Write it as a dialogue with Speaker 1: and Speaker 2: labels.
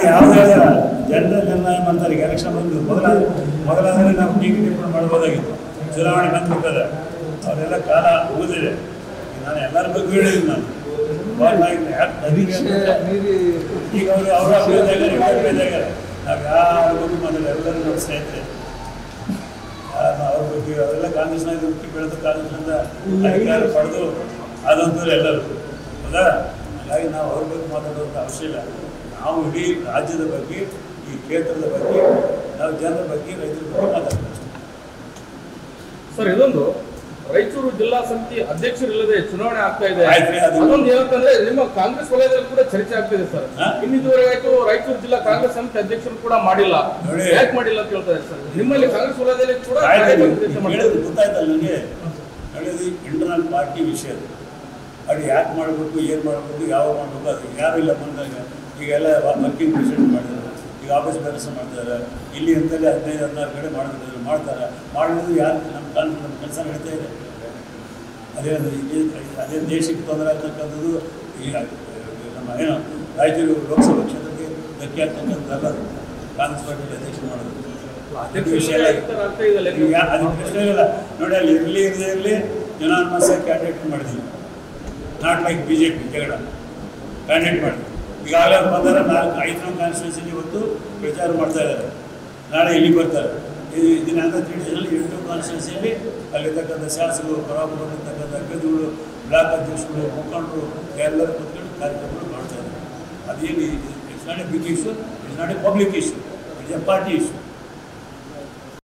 Speaker 1: ಯಾವುದೇ ಜನರ ನಿರ್ಣಯ ಮಾಡ್ತಾರೆ ಈಗ ಎಲೆಕ್ಷನ್ ಬಂದು ಮೊದಲ ಮೊದಲಾದ್ರೆ ನಾವು ಟೀಕೆ ಟಿಪ್ಪಣಿ ಮಾಡ್ಬೋದಾಗಿತ್ತು ಚುನಾವಣೆ ಬಂದ್ಬಿಟ್ಟದೆ ಅವರೆಲ್ಲ ಕಾಲ ಮುಗಿದಿದೆ ನಾನು ಎಲ್ಲರ ಬಗ್ಗೆ ಹೇಳಿದ್ದೀನಿ ನಾನು ಬಾಳ್ ನಾಯಕರು ಯಾಕೆ ಅದಕ್ಕೆ ಈಗ ಅವರು ಅವರ ಅಭ್ಯರ್ಥಿಯಾಗ ಇವ್ರ ಅಭ್ಯರ್ಥಿಯಾಗ ನಾವು ಯಾರ ಬಗ್ಗೆ ಮಾಡಿಲ್ಲ ಎಲ್ಲರೂ ನಮ್ಮ ಸ್ನೇಹಿತರೆ ಯಾರು ಅವ್ರ ಬಗ್ಗೆ ಅವರೆಲ್ಲ ಕಾಂಗ್ರೆಸ್ನಾಗ ಹುಟ್ಟಿ ಬೆಳೆದು ಕಾಂಗ್ರೆಸ್ನಿಂದ ಅಧಿಕಾರ ಪಡೆದು ಆದಂಥವ್ರು ಎಲ್ಲರೂ ಹೌದಾ ಹಾಗಾಗಿ ನಾವು ಅವ್ರ ಬಗ್ಗೆ ಮಾತಾಡೋದು ಅವಶ್ಯ ಇಲ್ಲ ನಾವು ಇಡೀ ರಾಜ್ಯದ ಬಗ್ಗೆ ಈ ಕ್ಷೇತ್ರದ ಬಗ್ಗೆ ನಾವು ಜನರ ಬಗ್ಗೆ ರೈತರ ಬಗ್ಗೆ ಮಾತಾಡ್ತೀವಿ
Speaker 2: ಸರ್ ಇದೊಂದು ರಾಯಚೂರು ಜಿಲ್ಲಾ ಸಮಿತಿ ಅಧ್ಯಕ್ಷರಿಲ್ಲದೆ ಚುನಾವಣೆ ಆಗ್ತಾ ಇದೆ
Speaker 1: ಆಯ್ತ್ರಿ, ಅದು-
Speaker 2: ಅದೊಂದು ಏನಂತಂದ್ರೆ ನಿಮ್ಮ ಕಾಂಗ್ರೆಸ್ ವಲಯದಲ್ಲಿ ಕೂಡ ಚರ್ಚೆ ಆಗ್ತಿದೆ ಸರ್
Speaker 1: ಹಾ?
Speaker 2: ಇನ್ನಿದುವರೆಗೆ ಆಯ್ತು ರಾಯಚೂರು ಜಿಲ್ಲಾ ಕಾಂಗ್ರೆಸ್ ಸಮಿತಿ ಅಧ್ಯಕ್ಷರು ಕೂಡ ಮಾಡಿಲ್ಲ
Speaker 1: ನೋಡಿ.
Speaker 2: ಯಾಕೆ ಮಾಡಿಲ್ಲ ಅಂತ ಹೇಳ್ತಾರೆ ಸರ್ ನಿಮ್ಮಲ್ಲಿ ಕಾಂಗ್ರೆಸ್ ವಲಯದಲ್ಲಿ ಕೂಡ
Speaker 1: ಆಯ್ತು,
Speaker 2: ಕಾರ್ಯಕ್ರಮ
Speaker 1: ನೀವು
Speaker 2: ಉದ್ದೇಶ ಮಾಡ್ತಾರೆ.
Speaker 1: ಹೇಳಿದ್ದು ಗೊತ್ತಾಯ್ತಲ್ಲ ನನಗೆ ನಡೆಯೋದು ಇಂಟರ್ನಲ್ ಪಾರ್ಟಿ ವಿಷಯ ಅದು ಅದು ಯಾಕೆ ಮಾಡಬೇಕು ಏನು ಮಾಡಬೇಕು ಯಾವ ಮಾಡಬೇಕು ಅದು ಯಾರು ಇಲ್ಲ ಬಂದಾಗ ಈಗೆಲ್ಲ ವರ್ಕಿಂಗ್ ಪ್ರೆಸಿಡೆಂಟ್ ಮಾಡಿದ್ದಾರೆ ಈಗ ಆಫೀಸ್ ಕೆಲಸ ಮಾಡ್ತಾರೆ ಇಲ್ಲಿ ಅಂತಲೇ ಹದಿನೈದು ಹದಿನಾರು ಕಡೆ ಮಾಡಬೇಕು ಮಾಡ್ತಾರೆ ಮಾಡೋದು ಯಾರು ನಮ್ಮ ಕಾಲ ನಮ್ಮ ಕೆಲಸ ನಡೀತಾ ಇದೆ ಅದೇ ಅದೇ ದೇಶಕ್ಕೆ ತೊಂದರೆ ಆಗ್ತಕ್ಕಂಥದ್ದು ಈಗ ನಮ್ಮ ಏನು ರಾಯಚೂರು ಲೋಕಸಭಾ ಕ್ಷೇತ್ರಕ್ಕೆ ಧಕ್ಕೆ ಆಗ್ತಕ್ಕಂಥದ್ದಲ್ಲ ಅದು. ಕಾಂಗ್ರೆಸ್ ಪಾರ್ಟಿ ಅಧ್ಯಕ್ಷ ಮಾಡೋದು ಅದಕ್ಕೆ ವಿಷಯ
Speaker 2: ಅಧ್ಯಕ್ಷರಿಲ್ಲದೆ
Speaker 1: ಇಲ್ಲ.
Speaker 2: ಈ ತರ ಆಗ್ತಾ ಇದೆಯಲ್ಲ
Speaker 1: ಈಗ ಯಾ- ಅದಕ್ಕೆ ಪ್ರಶ್ನೆ ಇಲ್ಲ ನೋಡಿ ಅಲ್ಲಿ ಇರಲಿ ಇರದೇ ಇರಲಿ ಯುನಾನಿಮಸ್ ಕ್ಯಾಂಡಿಡೇಟ್ ಮಾಡಿದ್ವಿ not like B J P ಜಗಳ ಕ್ಯಾಂಡಿಡೇಟ್ ಮಾಡಿದ್ವಿ ಈಗಾಗಲೇ ಅವ್ರು ಬಂದರೆ ನಾಲ್ಕು ಐದು ಕಾನ್ಸ್ಟಿಟ್ಯೂನ್ಸಿಲಿ ಇವತ್ತು ಪ್ರಚಾರ ಮಾಡ್ತಾ ಇದ್ದಾರೆ ನಾಳೆ ಇಲ್ಲಿಗೆ ಬರ್ತಾರೆ ಇದು ಇದನ್ನೆಲ್ಲ ತಿಳಿದಲ್ಲಿ ಎಂಟು ಕಾನ್ಸ್ಟಿಟ್ಯೂನ್ಸಿಯಲ್ಲಿ ಅಲ್ಲಿರ್ತಕ್ಕಂಥ ಶಾಸಕರು ಹೊರಬಂದಿರ್ತಕ್ಕಂಥ ಅಭ್ಯರ್ಥಿಗಳು ಬ್ಲಾಕ್ ಅಧ್ಯಕ್ಷರು ಮುಖಂಡರು ಎಲ್ಲರೂ ಕೂತ್ಕೊಂಡು ಕಾರ್ಯಕ್ರಮಗಳು ಮಾಡ್ತಾ ಇದ್ದಾರೆ ಅದೇನು it's not a big issue it's not a public issue it's a party issue